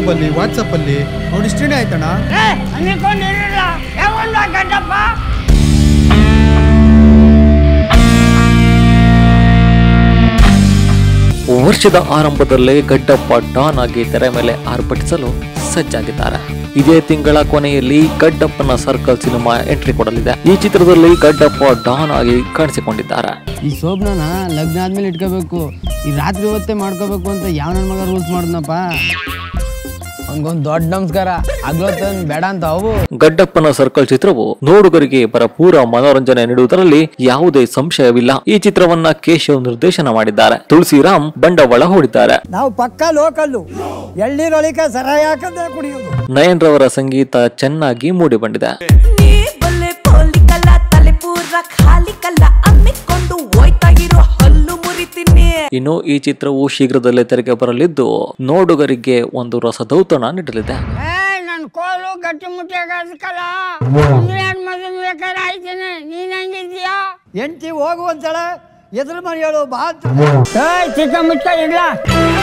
YouTube ಅಲ್ಲಿ WhatsApp ಅಲ್ಲಿ ನೋಡಿ ಇಷ್ಟೇ ಆಯ್ತಣ್ಣ ಅನ್ಕೊಂಡಿರಲಿಲ್ಲ ಯಾವಲ್ಲ ಗಡ್ಡಪ್ಪ ವರ್ಷದ ಆರಂಭದಲ್ಲೇ ಗಡ್ಡಪ್ಪ ಡಾನ್ ಆಗಿ ತೆರೆ ಮೇಲೆ ಆರ್ಭಟಿಸಲು ಸಜ್ಜಾಗಿದ್ದಾರೆ ಇದೇ ತಿಂಗಳ ಕೊನೆಯಲ್ಲಿ ಗಡ್ಡಪ್ಪನ ಸರ್ಕಲ್ ಸಿನಿಮಾ ಎಂಟ್ರಿ ಕೊಡಲಿದೆ ಈ ಚಿತ್ರದಲ್ಲಿ ಗಡ್ಡಪ್ಪ ಡಾನ್ ಆಗಿ ಕಾಣಿಸಿಕೊಂಡಿದ್ದಾರೆ ಈ ಸೋಬ್ನ ಲಗ್ನ ಆದ್ಮೇಲೆ ಇಟ್ಕೋಬೇಕು ಈ ರಾತ್ರಿ ಹೊತ್ತೇ ಮಾಡ್ಕೋಬೇಕು ಅಂತ ಯಾವ ನನ್ನ ಮಗ ರೂಲ್ಸ್ ಮಾಡಿದ್ನಪ್ಪ ಅವ್ನಿಗೊಂದು ದೊಡ್ಡ ನಮಸ್ಕಾರ ಆಗ್ಲೊತ್ತ ಬೇಡ ಅಂತ ಅವು ಗಡ್ಡಪ್ಪನ ಸರ್ಕಲ್ ಚಿತ್ರವು ನೋಡುಗರಿಗೆ ಭರಪೂರ ಮನೋರಂಜನೆ ನೀಡುವುದರಲ್ಲಿ ಯಾವುದೇ ಸಂಶಯವಿಲ್ಲ ಈ ಚಿತ್ರವನ್ನ ಕೇಶವ್ ನಿರ್ದೇಶನ ಮಾಡಿದ್ದಾರೆ ತುಳಸಿರಾಮ್ ಬಂಡವಾಳ ಹೂಡಿದ್ದಾರೆ ನಾವು ಪಕ್ಕ ಲೋಕಲ್ಲು ಎಳ್ನೀರೊಳಿಕೆ ಸರಾಯಿ ಹಾಕದೆ ಕುಡಿಯೋದು ನಯನ್ ರವರ ಸಂಗೀತ ಚೆನ್ನಾಗಿ ಮೂಡಿ ಬಂದಿದೆ ನೀ ಬಲ್ಲೆ ಪೋಲಿಕಲ್ಲ ತಲೆ ಪೂರ ಖಾಲಿ ಕಲ್ಲ ಅಮ್ಮಿಕೊಂಡು ಹೋಯ್ತಾ ಇರೋ ಹಲ್ಲು ಮುರಿತೀನಿ ಇನ್ನು ಈ ಚಿತ್ರವು ಶೀಘ್ರದಲ್ಲೇ ತೆರೆಗೆ ಬರಲಿದ್ದು ನೋಡುಗರಿಗೆ ಒಂದು ರಸದೌತಣ ನೀಡಲಿದೆ ಏ ನನ್ ಕೋಲು ಗಟ್ಟಿ ಮುಟ್ಟಿಯಾಗಲ್ಲ ಇಂಗ್ಲೆಂಡ್ ಮದುವೆ ಬೇಕಾದ್ರೆ ಆಯ್ತೇನೆ ನೀನ್ ಹೆಂಗಿದ್ಯಾ ಎಂಟಿ ಹೋಗು ಅಂತಾಳೆ ಎದುರು ಮನೆಯಳು ಬಾ ಏ ಚಿಕ್ಕ ಮುಚ್ಚ ಇಲ್ಲ